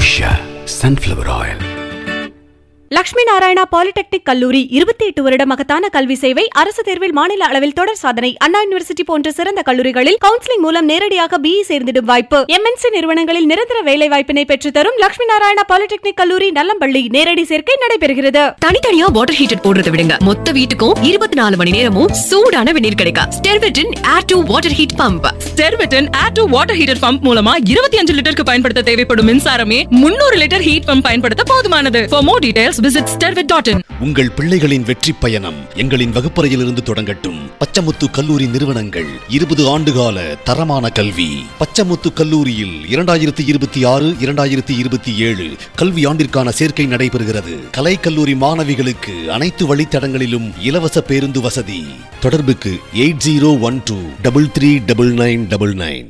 Usha sunflower oil Lakshmi Narayana polytechnic கல்லூரி இருபத்தி எட்டு வருட மகத்தான கல்வி சேவை அரசு தேர்வில் மாநில அளவில் தொடர் சாதனை அண்ணா யூனிவர்சிட்டி போன்ற சிறந்த கல்லூரிகளில் கவுன்சிலிங் மூலம் நேரடியாக பிஇ சேர்ந்திடும் வாய்ப்பு எம்என்சி நிறுவனங்களில் நிரந்தர வேலை வாய்ப்பினை பெற்றுத்தரும் லட்சுமி நாராயணா பாலிடெக்னிக் கல்லூரி நல்லம்பள்ளி நேரடி சேர்க்கை நடைபெறுகிறது தனித்தனியா வாட்டர் ஹீட்டர் போடுறதை விடுங்க மொத்த வீட்டுக்கும் இருபத்தி நாலு மணி நேரமும் சூடான வெந்நீர் கிடைக்கும் ஸ்டெர்விட்டின் air to water heat pump ஸ்டெர்விட்டன் air to water heater pump மூலமா இருபத்தி அஞ்சு லிட்டருக்கு பயன்படுத்த தேவைப்படும் மின்சாரமே முன்னூறு லிட்டர் ஹீட் பம்ப் பயன்படுத்த போதுமானது for more details visit Stervit dot in உங்கள் பிள்ளைகளின் வெற்றி பயணம் எங்களின் வகுப்பறையிலிருந்து தொடங்கட்டும் பச்சமுத்து கல்லூரி நிறுவனங்கள் இருபது ஆண்டுகால தரமான கல்வி பச்சமுத்து கல்லூரியில் இரண்டாயிரத்தி இருபத்தி ஆறு இரண்டாயிரத்தி இருபத்தி ஏழு கல்வி ஆண்டிற்கான சேர்க்கை நடைபெறுகிறது கலை கல்லூரி மாணவிகளுக்கு அனைத்து வழித்தடங்களிலும் இலவச பேருந்து வசதி தொடர்புக்கு eight zero one two double three double nine double nine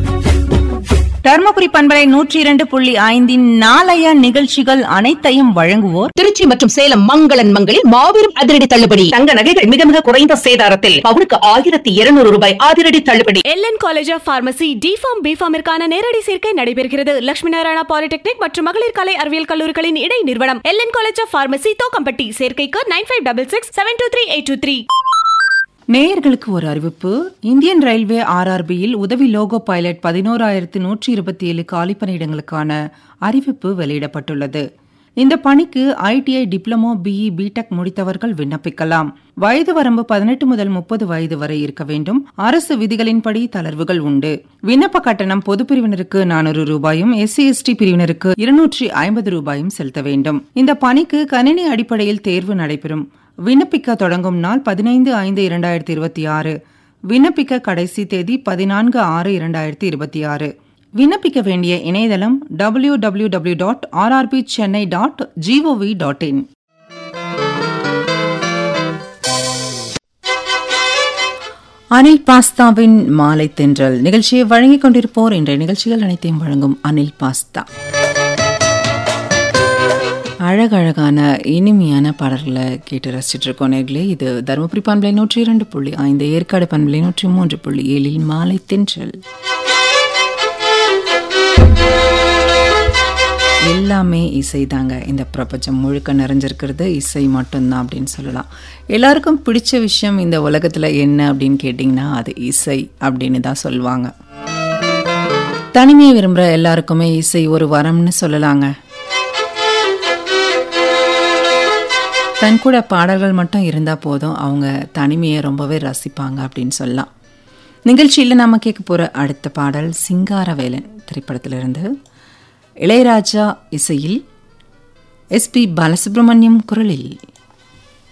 Dharmapuri பண்பலை நூற்றி இரண்டு புள்ளி ஐந்தின் நாளைய நிகழ்ச்சிகள் அனைத்தையும் வழங்குவோர் திருச்சி மற்றும் சேலம் மங்களன் மங்களில் மாபெரும் அதிரடி தள்ளுபடி தங்க நகைகள் மிக மிக குறைந்த சேதாரத்தில் பவுனுக்கு ஆயிரத்தி இருநூறு ரூபாய் அதிரடி தள்ளுபடி LN college of pharmacy D Pharm பிஃபார்மிற்கான நேரடி சேர்க்கை நடைபெறுகிறது லட்சுமி நாராயணா பாலிடெக்னிக் மற்றும் மகளிர் கலை அறிவியல் கல்லூரிகளின் இடை நிறுவனம் LN college of pharmacy Thokkampatti சேர்க்கைக்கு nine five double six seven two three eight two three நேயர்களுக்கு ஒரு அறிவிப்பு இந்தியன் ரயில்வே ஆர்ஆர்பியில் உதவி லோகோ பைலட் பதினோராயிரத்து நூற்றி இருபத்தி ஏழு காலிப்பணியிடங்களுக்கான அறிவிப்பு வெளியிடப்பட்டுள்ளது இந்த பணிக்கு ஐடிஐ டிப்ளமோ பிஇ பிடெக் முடித்தவர்கள் விண்ணப்பிக்கலாம் வயது வரம்பு பதினெட்டு முதல் முப்பது வயது வரை இருக்க வேண்டும் அரசு விதிகளின்படி தளர்வுகள் உண்டு விண்ணப்ப கட்டணம் பொது பிரிவினருக்கு நானூறு ரூபாயும் எஸ்சி எஸ்டி பிரிவினருக்கு இருநூற்றி ஐம்பது ரூபாயும் செலுத்த வேண்டும் இந்த பணிக்கு கணினி அடிப்படையில் தேர்வு நடைபெறும் விண்ணப்பிக்க தொடங்கும் நாள் பதினைந்து ஐந்து இரண்டாயிரத்தி இருபத்தி ஆறு விண்ணப்பிக்க கடைசி தேதி பதினான்கு ஆறு இரண்டாயிரத்தி இருபத்தி ஆறு விண்ணப்பிக்க வேண்டிய இணையதளம் W W W dot RRB Chennai dot G O V dot in Anil பாஸ்தாவின் மாலை தென்றல் நிகழ்ச்சியை வழங்கிக் கொண்டிருப்போர் இன்றைய நிகழ்ச்சிகள் அனைத்தையும் வழங்கும் அனில் பாஸ்தா அழகழகான இனிமையான பாடல்களை கேட்டு ரசிச்சுட்டு இருக்கோம் நேர்களே இது தருமபுரி பண்பலை நூற்றி இரண்டு புள்ளி ஐந்து ஏற்காடு பண்பலை நூற்றி மூன்று புள்ளி ஏழில் மாலை தென்றல் எல்லாமே இசை தாங்க இந்த பிரபஞ்சம் முழுக்க நிறைஞ்சிருக்கிறது இசை மட்டும்தான் அப்படின்னு சொல்லலாம் எல்லாருக்கும் பிடிச்ச விஷயம் இந்த உலகத்தில் என்ன அப்படின்னு கேட்டிங்கன்னா அது இசை அப்படின்னு தான் சொல்லுவாங்க தனிமையை விரும்புகிற எல்லாருக்குமே இசை ஒரு வரம்னு சொல்லலாங்க தன் கூட பாடல்கள் மட்டும் இருந்தால் போதும் அவங்க தனிமையை ரொம்பவே ரசிப்பாங்க அப்படின்னு சொல்லலாம் நிகழ்ச்சியில் நம்ம கேட்க போகிற அடுத்த பாடல் சிங்காரவேலன் திரைப்படத்திலிருந்து இளையராஜா இசையில் எஸ்பி பாலசுப்ரமணியம் குரலில்